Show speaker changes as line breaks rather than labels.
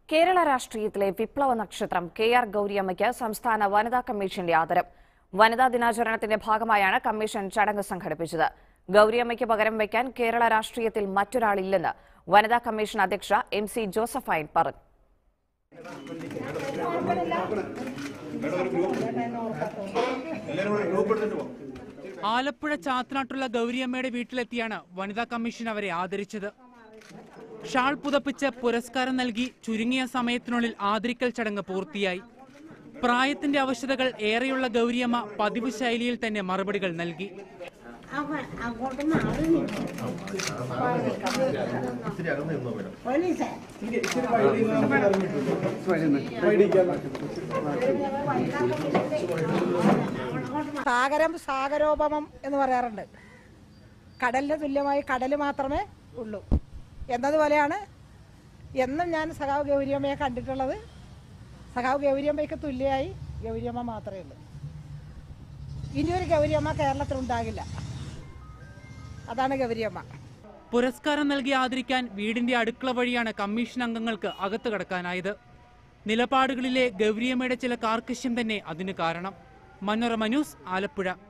കേരള രാഷ്ട്രീയത്തിലെ വിപ്ലവ നക്ഷത്രം കെ ആർ ഗൌരിയമ്മയ്ക്ക് സംസ്ഥാന വനിതാ കമ്മീഷന്റെ ആദരം വനിതാ ദിനാചരണത്തിന്റെ ഭാഗമായാണ് കമ്മീഷൻ ചടങ്ങ് സംഘടിപ്പിച്ചത് ഗൌരിയമ്മയ്ക്ക് പകരം വയ്ക്കാൻ കേരള രാഷ്ട്രീയത്തിൽ മറ്റൊരാളില്ലെന്ന് വനിതാ കമ്മീഷൻ അധ്യക്ഷ എം സി ജോസഫൈൻ പറഞ്ഞു
ആലപ്പുഴ ചാത്തനാട്ടുള്ള ഗൗരിയമ്മയുടെ വീട്ടിലെത്തിയാണ് വനിതാ കമ്മീഷൻ അവരെ ആദരിച്ചത് ഷാൾ പുതപ്പിച്ച് പുരസ്കാരം നൽകി ചുരുങ്ങിയ സമയത്തിനുള്ളിൽ ആദരിക്കൽ ചടങ്ങ് പൂർത്തിയായി പ്രായത്തിന്റെ അവശതകൾ ഏറെയുള്ള ഗൗരിയമ്മ പതിവ് ശൈലിയിൽ തന്നെ മറുപടികൾ നൽകി
അവൻ അങ്ങോട്ട് മാറി നിൽക്കും. പോലീസേ
സാഗരം സാഗരോപമം എന്ന് പറയാറുണ്ട് കടലിന് തുല്യമായി കടൽ മാത്രമേ ഉള്ളൂ എന്നതുപോലെയാണ് എന്നും ഞാൻ സഖാവ് ഗൗരിയമ്മയെ കണ്ടിട്ടുള്ളത് സഖാവ് ഗൗരിയമ്മയ്ക്ക് തുല്യമായി ഗൗരിയമ്മ മാത്രമേ ഉള്ളൂ ഇനിയൊരു ഗൗരിയമ്മ കേരളത്തിൽ ഉണ്ടാകില്ല അതാണ് ഗൗരിയമ്മ
പുരസ്കാരം നൽകി ആദരിക്കാൻ വീടിന്റെ അടുക്കള വഴിയാണ് കമ്മീഷൻ അംഗങ്ങൾക്ക് അകത്ത് കടക്കാനായത് നിലപാടുകളിലെ ഗൗരിയമ്മയുടെ ചില കാർക്കശ്യം തന്നെ അതിന് കാരണം മനോരമ ന്യൂസ് ആലപ്പുഴ